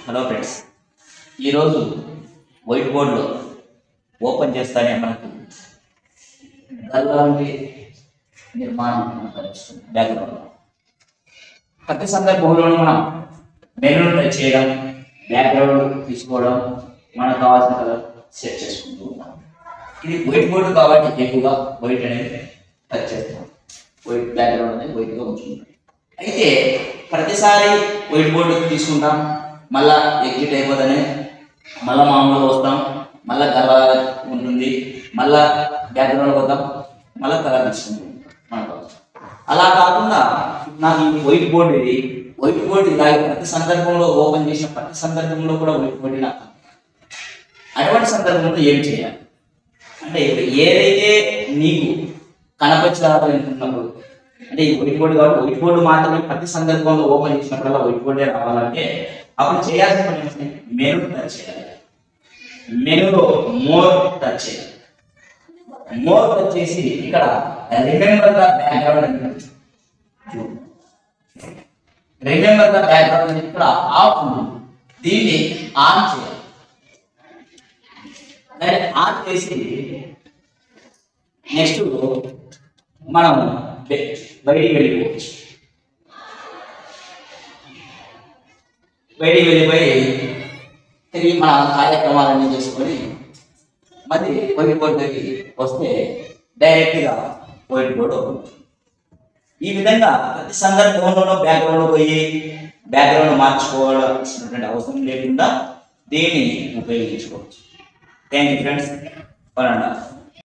Hello friends ఈరోజు white బోర్డులో open చేస్తానే మనకు గల్లాంటి నిర్మాణం మనకు కనిపిస్తుంది బ్యాక్గ్రౌండ్ ప్రతి సందర్భంలోనూ మనం మెనూను టచ్ చేయడం బ్యాక్గ్రౌండ్ తీసుకోవడం మనకు కావాల్సిన కలర్ సెట్ చేసుకుంటూ ఉంటాం ఇది వైట్ బోర్డు కాబట్టి ఎక్కువగా వైట్ అనేది టచ్ చేస్తాం వైట్ బ్యాక్గ్రౌండ్ అనేది వైట్గా ఉంచుకుంటాం అయితే ప్రతిసారి వైట్ బోర్డు తీసుకుంటాం మళ్ళా ఎగ్జిట్ అయిపోతేనే మళ్ళా మామూలుగా వస్తాం మళ్ళా కలర్ ఉంటుంది మళ్ళా బ్యాక్గ్రౌండ్ పోతాం మళ్ళా కలర్ తీసుకుంటాం మనకు అలా కాకుండా నాకు ఈ వైట్ బోర్డు ఇది వైట్ బోర్డు ఇలా ప్రతి సందర్భంలో ఓపెన్ చేసిన ప్రతి సందర్భంలో కూడా వైట్ బోర్డు నాకు అటువంటి సందర్భంలో ఏం చేయాలి అంటే ఇప్పుడు ఏదైతే నీకు కనపరచాలనుకున్నప్పుడు అంటే ఈ వైట్ బోర్డు కాబట్టి వైట్ బోర్డు మాత్రమే ప్రతి సందర్భంలో ఓపెన్ చేసినప్పుడల్లా వైట్ బోర్డే రావాలంటే అప్పుడు చేయాల్సిన పని ఏంటంటే మెనూ టచ్ చేయాలి మెనూలో మోర్ టచ్ చేయాలి మోర్ టచ్ చేసి ఇక్కడ రిమెంబర్ ద బ్యాక్గ్రౌండ్ అని ఉంటుంది. చూడు. రిమెంబర్ ద బ్యాక్గ్రౌండ్ అని ఇక్కడ ఆఫ్ ఉంది దీన్ని ఆన్ చేయాలి దాన్ని ఆన్ చేసి నెక్స్ట్ మనం బె- బయటికి వెళ్ళిపోవచ్చు బయటికి వెళ్ళిపోయి తిరిగి మన కార్యక్రమాలన్నీ చేసుకొని మళ్ళీ వైట్ బోర్డుకి వస్తే డైరెక్ట్గా వైట్ బోర్డు ఓపెన్ అవుతుంది. ఈ విధంగా ప్రతి సందర్భంలోనూ బ్యాక్గ్రౌండ్ పోయి బ్యాక్గ్రౌండ్ మార్చుకోవాల్సినటువంటి అవసరం లేకుండా దీన్ని ఉపయోగించుకోవచ్చు థ్యాంక్ యూ ఫ్రెండ్స్ పరండా